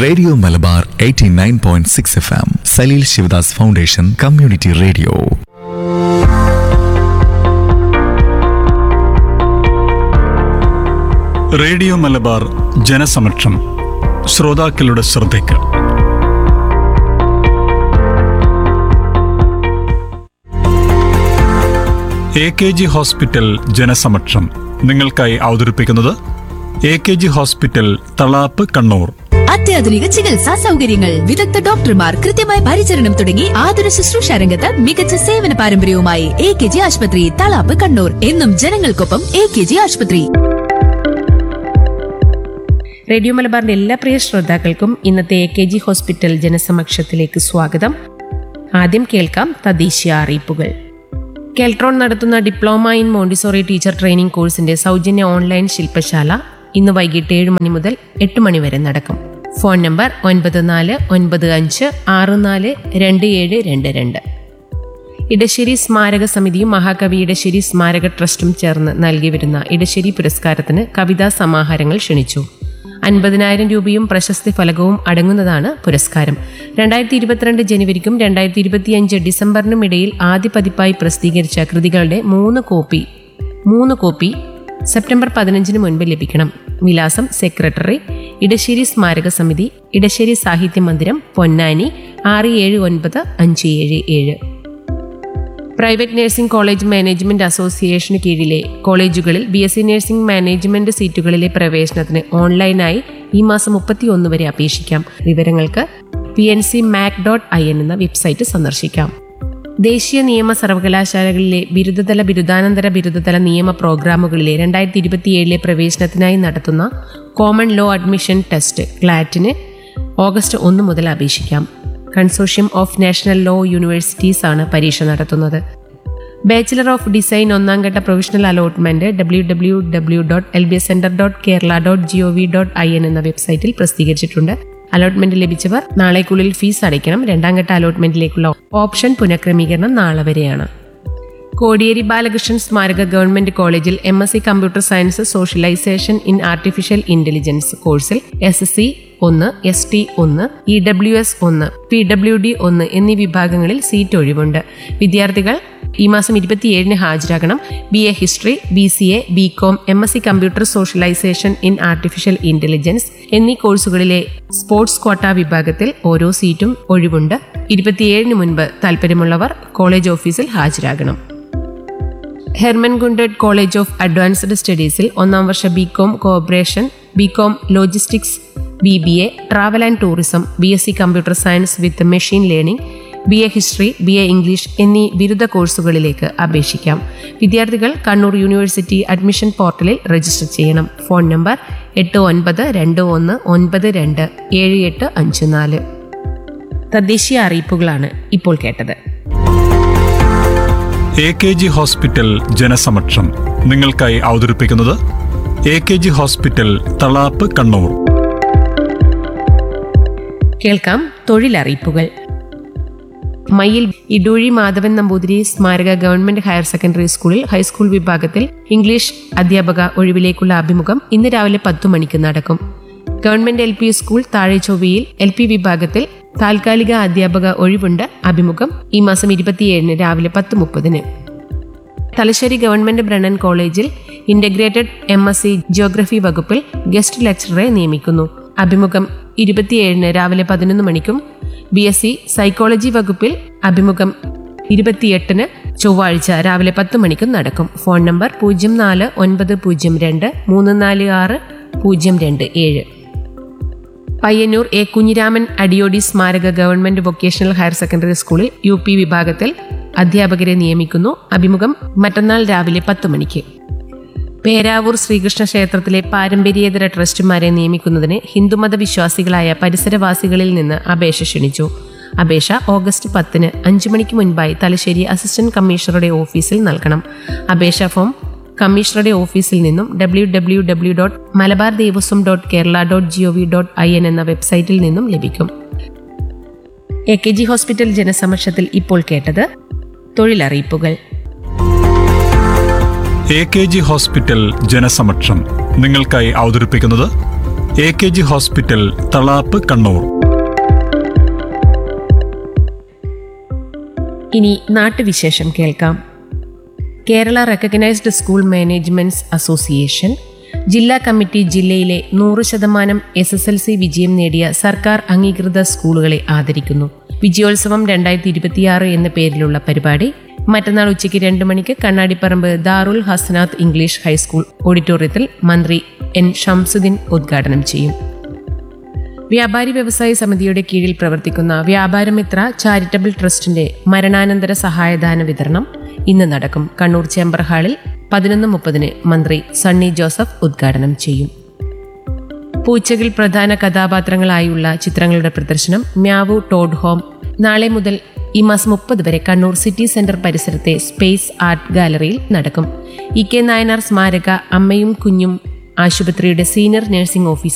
radio Malabar 89.6 F M Saleel Sivadas foundation community radio radio Malabar ജനസമക്ഷം ശ്രോതാക്കളുടെ ശ്രദ്ധയ്ക്ക് എ കെ ജി ഹോസ്പിറ്റൽ ജനസമക്ഷം നിങ്ങൾക്കായി അവതരിപ്പിക്കുന്നത് A K G hospital Thalap Kannur അത്യാധുനിക ചികിത്സാ സൗകര്യങ്ങൾ വിദഗ്ധ ഡോക്ടർമാർ കൃത്യമായ പരിചരണം തുടങ്ങി ആതുര ശുശ്രൂഷ രംഗത്ത് മികച്ച സേവന പാരമ്പര്യവുമായി എ കെ ജി ആശുപത്രി തളാപ്പ് കണ്ണൂർ എന്നും ജനങ്ങൾക്കൊപ്പം എ കെ ജി ആശുപത്രി റേഡിയോ മലബാറിന്റെ എല്ലാ പ്രിയ ശ്രോതാക്കൾക്കും ഇന്നത്തെ എ കെ ജി ഹോസ്പിറ്റൽ ജനസമക്ഷത്തിലേക്ക് സ്വാഗതം ആദ്യം കേൾക്കാം തദ്ദേശീയ അറിയിപ്പുകൾ കെൽട്രോൺ നടത്തുന്ന diploma in Montessori teacher training കോഴ്സിന്റെ സൗജന്യ ഓൺലൈൻ ശില്പശാല ഇന്ന് വൈകിട്ട് ഏഴ് മണി മുതൽ എട്ട് മണി വരെ നടക്കും ഫോൺ നമ്പർ ഒൻപത് നാല് ഒൻപത് അഞ്ച് ആറ് നാല് രണ്ട് ഏഴ് രണ്ട് രണ്ട് ഇടശ്ശേരി സ്മാരക സമിതിയും മഹാകവി ഇടശ്ശേരി സ്മാരക ട്രസ്റ്റും ചേർന്ന് നൽകി വരുന്ന ഇടശ്ശേരി പുരസ്കാരത്തിന് കവിതാ സമാഹാരങ്ങൾ ക്ഷണിച്ചു അൻപതിനായിരം രൂപയും പ്രശസ്തി ഫലകവും അടങ്ങുന്നതാണ് പുരസ്കാരം രണ്ടായിരത്തി ഇരുപത്തിരണ്ട് ജനുവരിക്കും രണ്ടായിരത്തി ഇരുപത്തിയഞ്ച് ഡിസംബറിനും ഇടയിൽ ആദ്യ പതിപ്പായി പ്രസിദ്ധീകരിച്ച കൃതികളുടെ മൂന്ന് കോപ്പി മൂന്ന് കോപ്പി സെപ്റ്റംബർ പതിനഞ്ചിന് മുൻപ് ലഭിക്കണം വിലാസം സെക്രട്ടറി ഇടശ്ശേരി സ്മാരക സമിതി ഇടശ്ശേരി സാഹിത്യ മന്ദിരം പൊന്നാനി ആറ് ഏഴ് ഒൻപത് അഞ്ച് ഏഴ് ഏഴ് പ്രൈവറ്റ് നഴ്സിംഗ് കോളേജ് മാനേജ്മെന്റ് അസോസിയേഷന് കീഴിലെ കോളേജുകളിൽ B S C nursing management സീറ്റുകളിലെ പ്രവേശനത്തിന് ഓൺലൈനായി ഈ മാസം മുപ്പത്തി ഒന്ന് വരെ അപേക്ഷിക്കാം വിവരങ്ങൾക്ക് P N C mac dot I N എന്ന വെബ്സൈറ്റ് സന്ദർശിക്കാം ദേശീയ നിയമ സർവകലാശാലകളിലെ ബിരുദതല ബിരുദാനന്തര ബിരുദതല നിയമ പ്രോഗ്രാമുകളിലെ രണ്ടായിരത്തി ഇരുപത്തിയേഴിലെ പ്രവേശനത്തിനായി നടത്തുന്ന കോമൺ ലോ അഡ്മിഷൻ ടെസ്റ്റ് ക്ലാറ്റിന് ഓഗസ്റ്റ് ഒന്ന് മുതൽ അപേക്ഷിക്കാം consortium of national law universities ആണ് പരീക്ഷ നടത്തുന്നത് ബാച്ചിലർ ഓഫ് ഡിസൈൻ ഒന്നാം ഘട്ട professional allotment W W W dot L B S centre dot Kerala dot G O V dot I N എന്ന വെബ്സൈറ്റിൽ പ്രസിദ്ധീകരിച്ചിട്ടുണ്ട് അലോട്ട്മെന്റ് ലഭിച്ചവർ നാളേക്കുള്ളിൽ ഫീസ് അടയ്ക്കണം രണ്ടാം ഘട്ട അലോട്ട്മെന്റിലേക്കുള്ള ഓപ്ഷൻ പുനഃക്രമീകരണം നാളെ വരെയാണ് കോടിയേരി ബാലകൃഷ്ണൻ സ്മാരക ഗവൺമെന്റ് കോളേജിൽ M S C computer science socialisation in artificial intelligence കോഴ്സിൽ എസ് എസ് സി ഒന്ന് എസ് ടി ഒന്ന് ഇ ഡബ്ല്യു എസ് ഒന്ന് പി ഡബ്ല്യു ഡി ഒന്ന് എന്നീ വിഭാഗങ്ങളിൽ സീറ്റ് ഒഴിവുണ്ട് വിദ്യാർത്ഥികൾ ഈ മാസം ഇരുപത്തിയേഴിന് ഹാജരാകണം B A history B C A B com M S C computer socialisation in artificial intelligence എന്നീ കോഴ്സുകളിലെ സ്പോർട്സ് ക്വാട്ട വിഭാഗത്തിൽ ഓരോ സീറ്റും ഒഴിവുണ്ട് ഇരുപത്തിയേഴിന് മുൻപ് താൽപ്പര്യമുള്ളവർ കോളേജ് ഓഫീസിൽ ഹാജരാകണം Hermann Gundert college of advanced സ്റ്റഡീസിൽ ഒന്നാം വർഷ B com cooperation B com logistics B B A travel and tourism B S C computer science with machine learning B A history B A English എന്നീ ബിരുദ കോഴ്സുകളിലേക്ക് അപേക്ഷിക്കാം വിദ്യാർത്ഥികൾ Kannur university admission പോർട്ടലിൽ register ചെയ്യണം ഫോൺ നമ്പർ എട്ട് ഒൻപത് രണ്ട് ഒന്ന് ഒൻപത് രണ്ട് ഏഴ് എട്ട് അഞ്ച് നാല് തദ്ദേശീയ അറിയിപ്പുകളാണ് ഇപ്പോൾ കേട്ടത് എ കെ ജി ഹോസ്പിറ്റൽ ജനസമക്ഷം നിങ്ങൾക്കായി അവതരിപ്പിക്കുന്നത് A K G hospital Thalap Kannur കേൾക്കാം തൊഴിലറിയിപ്പുകൾ മയ്യിൽ ഇടൂഴി മാധവൻ നമ്പൂതിരി സ്മാരക ഗവൺമെന്റ് ഹയർ സെക്കൻഡറി സ്കൂളിൽ ഹൈസ്കൂൾ വിഭാഗത്തിൽ ഇംഗ്ലീഷ് അധ്യാപക ഒഴിവിലേക്കുള്ള അഭിമുഖം ഇന്ന് രാവിലെ പത്തു മണിക്ക് നടക്കും ഗവൺമെന്റ് എൽ പി സ്കൂൾ താഴെച്ചൊവ്വയിൽ എൽ പി വിഭാഗത്തിൽ താൽക്കാലിക അധ്യാപക ഒഴിവുണ്ട് അഭിമുഖം ഈ മാസം ഇരുപത്തിയേഴിന് രാവിലെ പത്ത് മുപ്പതിന് തലശ്ശേരി ഗവൺമെന്റ് ബ്രണ്ണൻ കോളേജിൽ integrated M S C geography വകുപ്പിൽ ഗസ്റ്റ് ലെക്ചററെ നിയമിക്കുന്നു അഭിമുഖം ഇരുപത്തിയേഴിന് രാവിലെ പതിനൊന്ന് മണിക്കും ബി എസ് സി സൈക്കോളജി വകുപ്പിൽ അഭിമുഖം ഇരുപത്തിയെട്ടിന് ചൊവ്വാഴ്ച രാവിലെ പത്ത് മണിക്കും നടക്കും ഫോൺ നമ്പർ പൂജ്യം നാല് ഒൻപത് പൂജ്യം രണ്ട് മൂന്ന് നാല് ആറ് പൂജ്യം രണ്ട് ഏഴ് പയ്യന്നൂർ എ കുഞ്ഞിരാമൻ അടിയോടി സ്മാരക ഗവൺമെന്റ് വൊക്കേഷണൽ ഹയർ സെക്കൻഡറി സ്കൂളിൽ യു പി വിഭാഗത്തിൽ അധ്യാപകരെ നിയമിക്കുന്നു അഭിമുഖം മറ്റന്നാൾ രാവിലെ പത്ത് മണിക്ക് പേരാവൂർ ശ്രീകൃഷ്ണ ക്ഷേത്രത്തിലെ പാരമ്പര്യേതര ട്രസ്റ്റുമാരെ നിയമിക്കുന്നതിന് ഹിന്ദുമത വിശ്വാസികളായ പരിസരവാസികളിൽ നിന്ന് അപേക്ഷ ക്ഷണിച്ചു അപേക്ഷ ഓഗസ്റ്റ് പത്തിന് അഞ്ചു മണിക്ക് മുൻപായി തലശ്ശേരി അസിസ്റ്റന്റ് കമ്മീഷണറുടെ ഓഫീസിൽ നൽകണം അപേക്ഷാ ഫോം കമ്മീഷണറുടെ ഓഫീസിൽ നിന്നും W W W dot Malabar Devaswom dot Kerala dot G O V dot I N എന്ന വെബ്സൈറ്റിൽ നിന്നും ലഭിക്കും എ കെ ജി ഹോസ്പിറ്റൽ ജനസമക്ഷത്തിൽ ഇപ്പോൾ കേട്ടത് തൊഴിലറിയിപ്പുകൾ എ കെ ജി ഹോസ്പിറ്റൽ ജനസമക്ഷം നിങ്ങൾക്കായി അവതരിപ്പിക്കുന്നത് A K G hospital Thalap Kannur ഇനി നാട്ടുവിശേഷം കേൾക്കാം Kerala recognised school managements association ജില്ലാ കമ്മിറ്റി ജില്ലയിലെ നൂറ് ശതമാനം എസ് എസ് എൽ സി വിജയം നേടിയ സർക്കാർ അംഗീകൃത സ്കൂളുകളെ ആദരിക്കുന്നു വിജയോത്സവം രണ്ടായിരത്തി ഇരുപത്തിയാറ് എന്ന പേരിലുള്ള പരിപാടി മറ്റന്നാൾ ഉച്ചയ്ക്ക് രണ്ട് മണിക്ക് കണ്ണാടിപ്പറമ്പ് ദാറുൽ ഹസനാത്ത് ഇംഗ്ലീഷ് ഹൈസ്കൂൾ ഓഡിറ്റോറിയത്തിൽ മന്ത്രി എൻ ഷംസുദ്ദീൻ ഉദ്ഘാടനം ചെയ്യും വ്യാപാരി വ്യവസായി സമിതിയുടെ കീഴിൽ പ്രവർത്തിക്കുന്ന വ്യാപാരമിത്ര ചാരിറ്റബിൾ ട്രസ്റ്റിന്റെ മരണാനന്തര സഹായദാന വിതരണം ഇന്ന് നടക്കും കണ്ണൂർ ചേംബർ ഹാളിൽ പതിനൊന്ന് മുപ്പതിന് മന്ത്രി സണ്ണി ജോസഫ് ഉദ്ഘാടനം ചെയ്യും പൂച്ചകിൽ പ്രധാന കഥാപാത്രങ്ങളായുള്ള ചിത്രങ്ങളുടെ പ്രദർശനം മ്യാവു ടോഡ് ഹോം നാളെ മുതൽ ഈ മാസം മുപ്പത് വരെ കണ്ണൂർ സിറ്റി സെന്റർ പരിസരത്തെ സ്പേസ് ആർട്ട് ഗാലറിയിൽ നടക്കും ഇ കെ നായനാർ സ്മാരക അമ്മയും കുഞ്ഞും ആശുപത്രിയുടെ സീനിയർ നഴ്സിംഗ് ഓഫീസർ